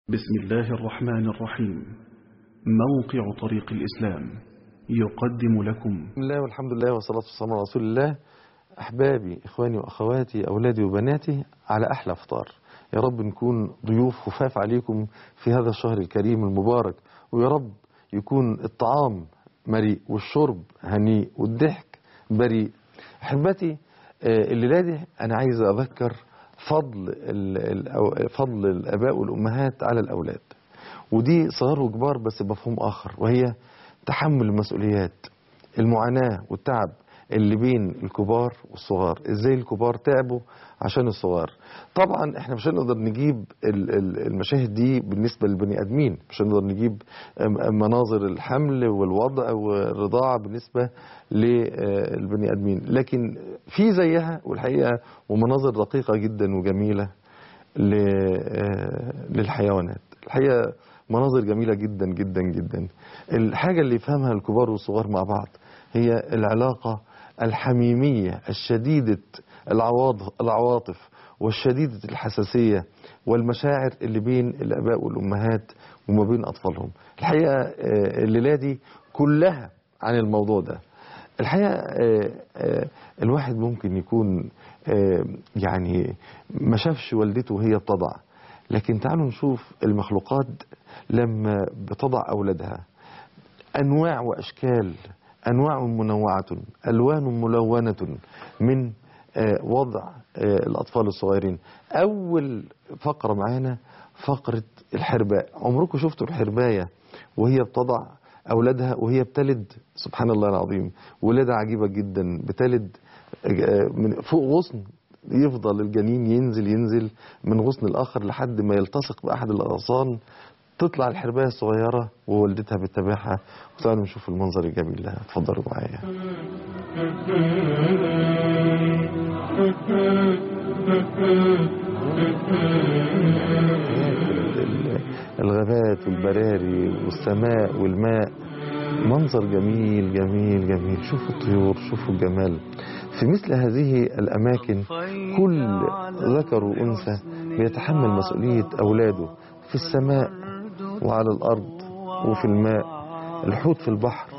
بسم الله الرحمن الرحيم موقع طريق الإسلام يقدم لكم بسم الله والحمد لله والصلاة والسلام على رسول الله أحبابي إخواني وأخواتي أولادي وبناتي على أحلى فطار يا رب نكون ضيوف خفاف عليكم في هذا الشهر الكريم المبارك ويا رب يكون الطعام مريء والشرب هنيء والضحك بريء أحبتي آه، الليلة دي أنا عايز أذكر فضل ال- ال- فضل الآباء والأمهات على الأولاد ودي صغار وكبار بس بمفهوم آخر وهي تحمل المسؤوليات المعاناة والتعب اللي بين الكبار والصغار ازاي الكبار تعبوا عشان الصغار طبعا احنا مش هنقدر نجيب ال- ال- المشاهد دي بالنسبة للبني ادمين مش هنقدر نجيب أم- مناظر الحمل والوضع والرضاعة بالنسبة للبني ادمين لكن في زيها والحقيقة ومناظر دقيقة جدا وجميلة ل- آه، للحيوانات الحقيقة مناظر جميلة جدا جدا جدا الحاجة اللي يفهمها الكبار والصغار مع بعض هي العلاقة الحميمية الشديدة العواض- العواطف والشديدة الحساسية والمشاعر اللي بين الآباء والأمهات وما بين أطفالهم الحقيقة آه، الليلة دي كلها عن الموضوع ده الحقيقة آه، آه، الواحد ممكن يكون آه، يعني ما شافش والدته وهي بتضع لكن تعالوا نشوف المخلوقات لما بتضع أولادها أنواع وأشكال أنواع منوعة ألوان ملونة من آه، وضع آه، الأطفال الصغيرين أول فقرة معانا فقرة الحرباء عمركم شفتوا الحرباية وهي بتضع أولادها وهي بتلد سبحان الله العظيم ولادة عجيبة جدا بتلد آه، من فوق غصن يفضل الجنين ينزل ينزل من غصن الآخر لحد ما يلتصق بأحد الأغصان تطلع الحرباية الصغيرة ووالدتها بتتابعها وتعالوا نشوف المنظر الجميل ده اتفضلوا معايا ال- الغابات والبراري والسماء والماء منظر جميل جميل جميل شوفوا الطيور شوفوا الجمال في مثل هذه الأماكن كل ذكر وأنثى بيتحمل مسؤولية أولاده في السماء وعلى الأرض وفي الماء الحوت في البحر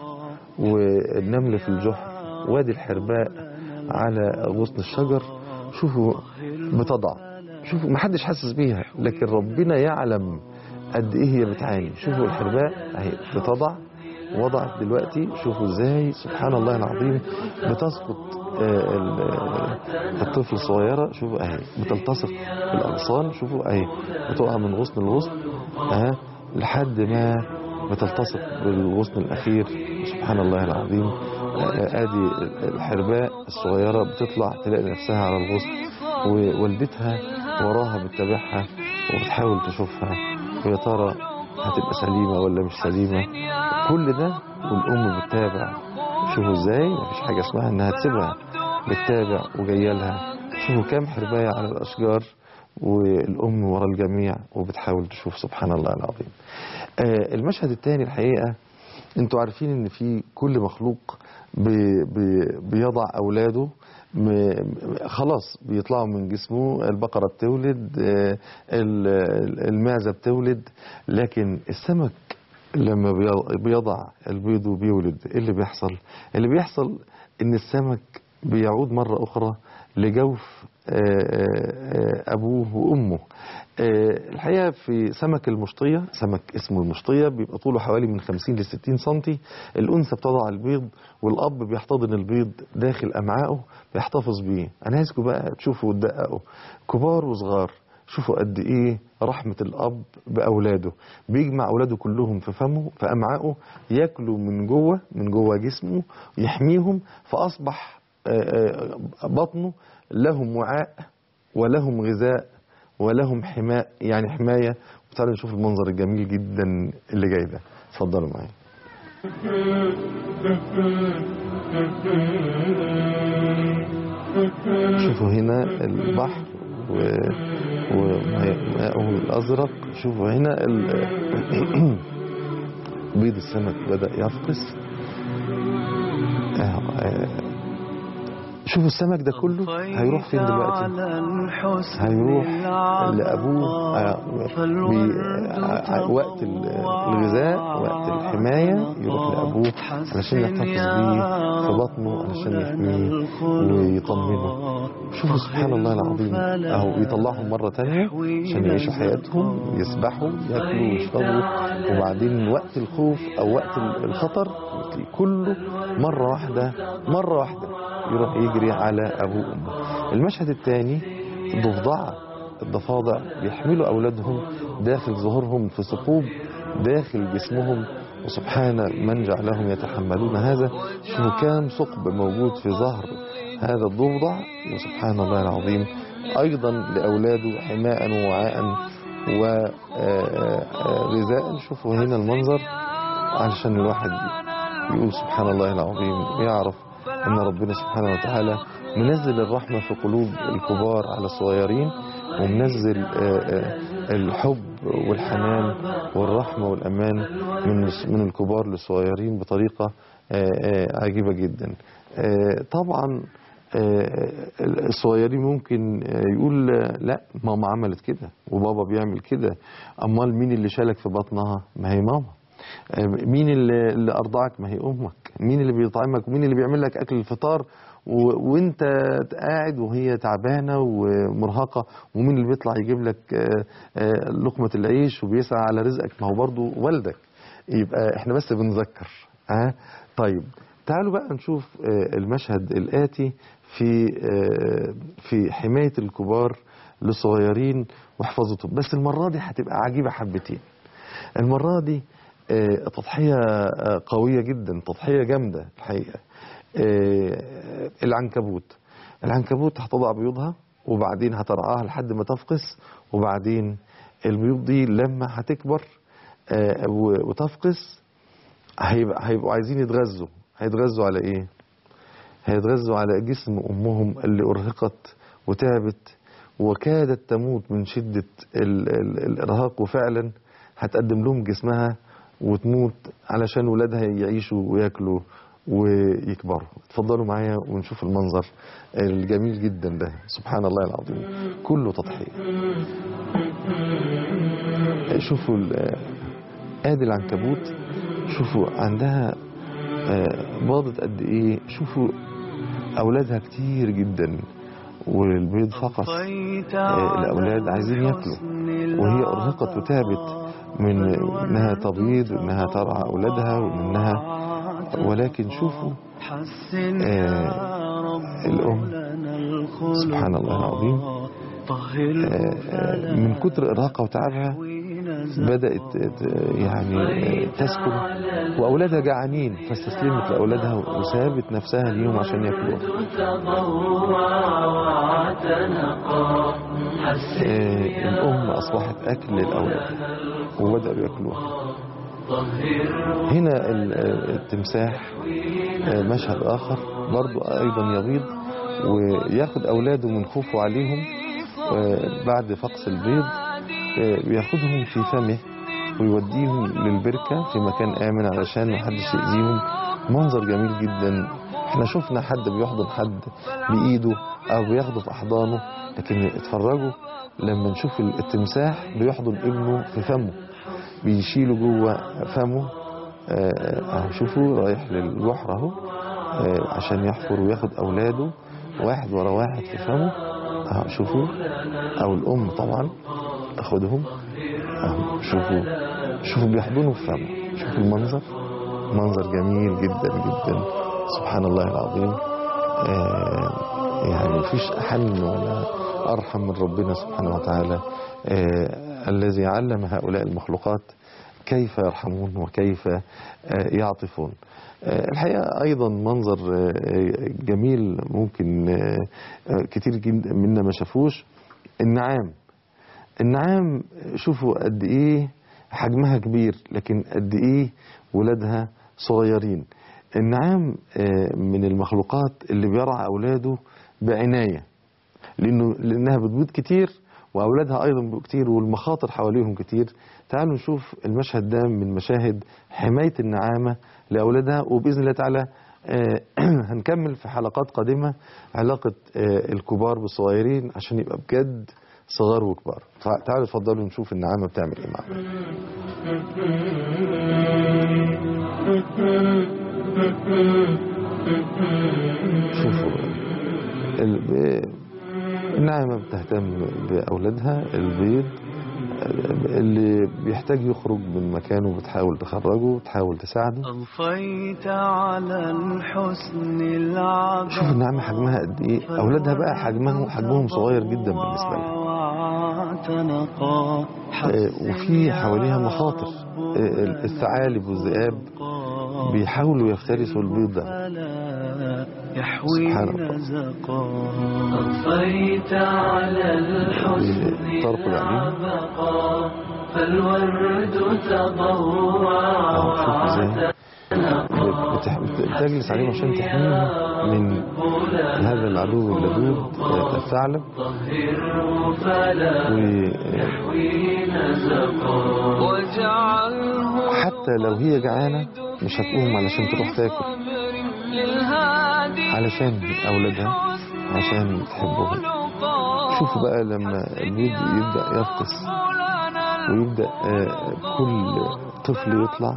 والنمل في الجحر وادي الحرباء على غصن الشجر شوفوا بتضع شوفوا محدش حاسس بيها لكن ربنا يعلم قد ايه هي بتعاني شوفوا الحرباء اهي بتضع وضعت دلوقتي شوفوا ازاي سبحان الله العظيم بتسقط آه، ال- آه، الطفل الصغيرة شوفوا اهي بتلتصق بالاغصان شوفوا اهي بتقع من غصن لغصن اهي لحد ما بتلتصق بالغصن الاخير سبحان الله العظيم آه، ادي الحرباء الصغيرة بتطلع تلاقي نفسها على الغصن ووالدتها وراها بتتابعها وبتحاول تشوفها ويا ترى هتبقى سليمة ولا مش سليمة كل ده والأم بتتابع شوفوا ازاي مفيش حاجة اسمها انها تسيبها بتتابع وجاية لها شوفوا كام حرباية على الأشجار والأم ورا الجميع وبتحاول تشوف سبحان الله العظيم آه المشهد الثاني الحقيقة انتوا عارفين ان في كل مخلوق بي بي بيضع اولاده م- خلاص بيطلعوا من جسمه البقرة بتولد آه، ال- ال- المعزة بتولد لكن السمك لما بي- بيضع البيض وبيولد ايه اللي بيحصل اللي بيحصل ان السمك بيعود مرة اخرى لجوف آه، آه، آه، ابوه وامه آه، الحقيقة في سمك المشطية سمك اسمه المشطية بيبقى طوله حوالي من 50 ل 60 سنتي الأنثى بتضع البيض والأب بيحتضن البيض داخل أمعائه بيحتفظ بيه أنا عايزكم بقى تشوفوا وتدققوا كبار وصغار شوفوا قد إيه رحمة الأب بأولاده بيجمع أولاده كلهم في فمه في أمعائه ياكلوا من جوه من جوه جسمه يحميهم فأصبح آه، آه، بطنه لهم وعاء ولهم غذاء ولهم حماء يعني حماية وتعالوا نشوف المنظر الجميل جدا اللي جاي ده اتفضلوا معايا شوفوا هنا البحر و... وماءه الأزرق شوفوا هنا ال... بيض السمك بدأ يفقس آه، آه، شوفوا السمك ده كله هيروح فين دلوقتي هيروح لأبوه آه، بي- آه، وقت ال- الغذاء وقت الحماية يروح لأبوه علشان يحتفظ بيه في بطنه علشان يحميه ويطمنه شوفوا سبحان الله العظيم أهو يطلعهم مرة تانية عشان يعيشوا حياتهم يسبحوا ياكلوا ويشربوا وبعدين وقت الخوف أو وقت الخطر كله مرة واحدة مرة واحدة يروح يجري على أبوه وأمه المشهد الثاني ضفدعة الضفادع بيحملوا أولادهم داخل ظهورهم في ثقوب داخل جسمهم وسبحان من جعلهم يتحملون هذا شوفوا كام ثقب موجود في ظهر هذا الضفدع وسبحان الله العظيم أيضا لأولاده حماء ووعاء وغذاء شوفوا هنا المنظر علشان الواحد يقول سبحان الله العظيم ويعرف أن ربنا سبحانه وتعالى منزل الرحمة في قلوب الكبار على الصغيرين ومنزل آه، آه، الحب والحنان والرحمة والأمان من من الكبار للصغيرين بطريقة آه، آه، عجيبة جدا آه، طبعا آه، الصغيرين ممكن آه، يقول آه، لا ماما عملت كده وبابا بيعمل كده امال مين اللي شالك في بطنها ما هي ماما آه، مين اللي اللي ارضعك ما هي امك مين اللي بيطعمك ومين اللي بيعمل لك اكل الفطار و... وانت قاعد وهي تعبانه ومرهقه ومين اللي بيطلع يجيب لك آه، آه، لقمه العيش وبيسعى على رزقك ما هو برضه والدك يبقى احنا بس بنذكر ها طيب تعالوا بقى نشوف آه، المشهد الآتي في آه، في حماية الكبار للصغيرين وحفاظتهم بس المرة دي هتبقى عجيبة حبتين المرة دي آه، تضحية آه، قوية جدا تضحية جامدة الحقيقة آه، العنكبوت العنكبوت هتضع بيوضها وبعدين هترعاها لحد ما تفقس وبعدين البيوض دي لما هتكبر آه، و- وتفقس هيبقى هيبقوا عايزين يتغذوا هيتغذوا على ايه هيتغذوا على جسم امهم اللي ارهقت وتعبت وكادت تموت من شدة ال ال الارهاق وفعلا هتقدم لهم جسمها وتموت علشان ولادها يعيشوا وياكلوا ويكبروا اتفضلوا معايا ونشوف المنظر الجميل جدا ده سبحان الله العظيم كله تضحية شوفوا ال- ادي العنكبوت شوفوا عندها آه، باضت قد ايه شوفوا اولادها كتير جدا والبيض فقط آه، الاولاد عايزين ياكلوا وهي ارهقت وتعبت من انها تبيض وانها ترعى اولادها وانها ولكن شوفوا آه، الام سبحان الله العظيم آه، آه، من كتر ارهاقها وتعبها بدأت ت- يعني تسكن وأولادها جعانين فاستسلمت لأولادها وسابت نفسها ليهم عشان ياكلوها آه، الأم أصبحت أكل للأولاد وبدأوا ياكلوها هنا ال- آه، التمساح آه، مشهد آخر برضو أيضا يبيض وياخد أولاده من خوفه عليهم آه، بعد فقس البيض آه، بياخدهم في فمه ويوديهم للبركة في مكان آمن علشان محدش يأذيهم منظر جميل جدا احنا شفنا حد بيحضن حد بإيده أو بياخده في أحضانه لكن اتفرجوا لما نشوف التمساح بيحضن ابنه في فمه بيشيله جوه فمه آه، اهو شوفوا رايح للجحر اهو آه، عشان يحفر وياخد اولاده واحد ورا واحد في فمه اهو شوفوا او الام طبعا تاخدهم اهو شوفوا شوفوا بيحضنوا في فمه شوفوا المنظر منظر جميل جدا جدا سبحان الله العظيم آه يعني مفيش أحن ولا أرحم من ربنا سبحانه وتعالى آه الذي علم هؤلاء المخلوقات كيف يرحمون وكيف آه يعطفون آه الحقيقة أيضا منظر آه جميل ممكن آه آه كتير جدا منا ما شافوش النعام النعام شوفوا قد ايه حجمها كبير لكن قد ايه ولادها صغيرين النعام آه، من المخلوقات اللي بيرعى اولاده بعنايه لانه لانها بتبيض كتير واولادها ايضا بيبقوا كتير والمخاطر حواليهم كتير تعالوا نشوف المشهد ده من مشاهد حمايه النعامه لاولادها وباذن الله تعالى آه، هنكمل في حلقات قادمة علاقة آه، الكبار بالصغيرين عشان يبقى بجد صغار وكبار تع- تعالوا اتفضلوا نشوف النعامة بتعمل ايه معانا شوفوا ال- ب- النعامة بتهتم بأولادها البيض اللي بيحتاج يخرج من مكانه بتحاول تخرجه تحاول تساعده أضفيت على الحسن العظم شوف النعامة حجمها قد ايه أولادها بقى حجمهم حجمهم صغير جدا بالنسبة لها واعتنقا آه، وفي حواليها مخاطر آه، الثعالب والذئاب بيحاولوا يفترسوا البيض ده فلا يحوي سبحان الله. نزقا أضفيت على الحسن ترقد عليهم العبقا فالورد تضوع أهو شوف ازاي بتح- بتجلس عليهم عشان تحميهم من هذا العدو اللدود آه، الثعلب طهره فلا يحوي نزقا واجعله وحتى لو هي جعانة مش هتقوم علشان تروح تاكل للهادي علشان أولادها عشان تحبهم شوفوا بقى لما البيض يبدأ يفقس ويبدأ آه، كل طفل يطلع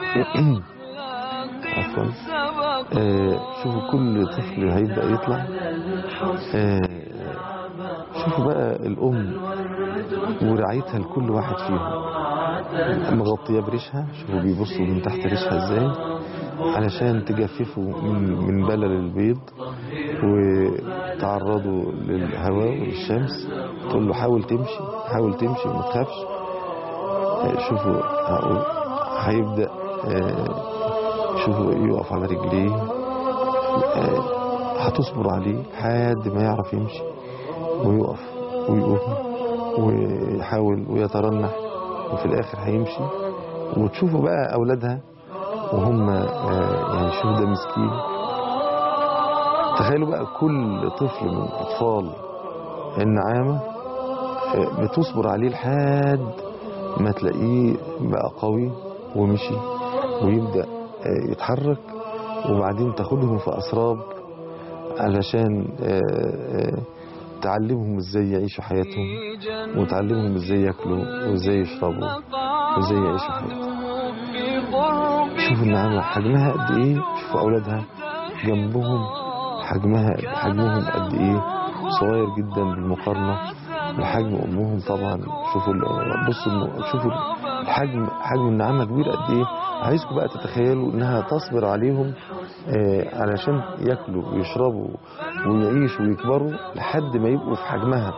عفوا آه، شوفوا كل طفل هيبدأ يطلع آه، شوفوا بقى الأم ورعايتها لكل واحد فيهم مغطية بريشها شوفوا بيبصوا من تحت ريشها ازاي علشان تجففوا من من بلل البيض وتعرضوا للهواء وللشمس تقول له حاول تمشي حاول تمشي ما تخافش آه، شوفوا هقول هيبدأ آه، شوفوا يقف على رجليه آه، هتصبر عليه لحد ما يعرف يمشي ويقف ويقوم ويحاول ويترنح وفي الآخر هيمشي وتشوفوا بقى أولادها وهم آه، يعني شوف ده مسكين تخيلوا بقى كل طفل من أطفال النعامة آه، بتصبر عليه لحد ما تلاقيه بقى قوي ومشي ويبدأ آه، يتحرك وبعدين تاخدهم في أسراب علشان آه، آه، تعلمهم ازاي يعيشوا حياتهم وتعلمهم ازاي ياكلوا وازاي يشربوا وازاي يعيشوا حياتهم شوفوا النعامة حجمها قد ايه شوفوا اولادها جنبهم حجمها حجمهم قد ايه صغير جدا بالمقارنة بحجم امهم طبعا شوفوا ال- بصوا الم- شوفوا الحجم حجم النعامة كبير قد ايه عايزكم بقى تتخيلوا انها تصبر عليهم آه، علشان ياكلوا ويشربوا ويعيشوا ويكبروا لحد ما يبقوا في حجمها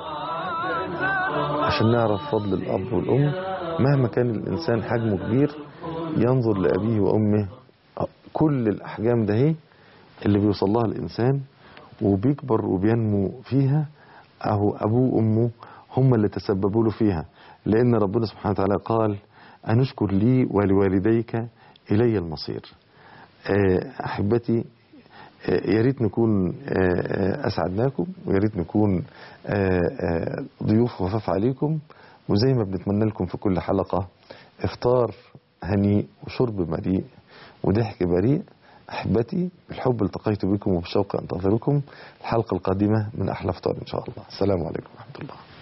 عشان نعرف فضل الأب والأم مهما كان الإنسان حجمه كبير ينظر لأبيه وأمه كل الأحجام ده هي اللي بيوصل لها الإنسان وبيكبر وبينمو فيها أهو أبوه وأمه هم اللي تسببوا له فيها لأن ربنا سبحانه وتعالى قال أنشكر لي ولوالديك إلي المصير آه، أحبتي آه، يا ريت نكون آه، آه، أسعدناكم ويا ريت نكون آه، آه، ضيوف خفاف عليكم وزي ما بنتمنى لكم في كل حلقة إفطار هنيء وشرب مليء وضحك بريء أحبتي بالحب التقيت بكم وبالشوق أنتظركم الحلقة القادمة من أحلى فطار إن شاء الله السلام عليكم ورحمة الله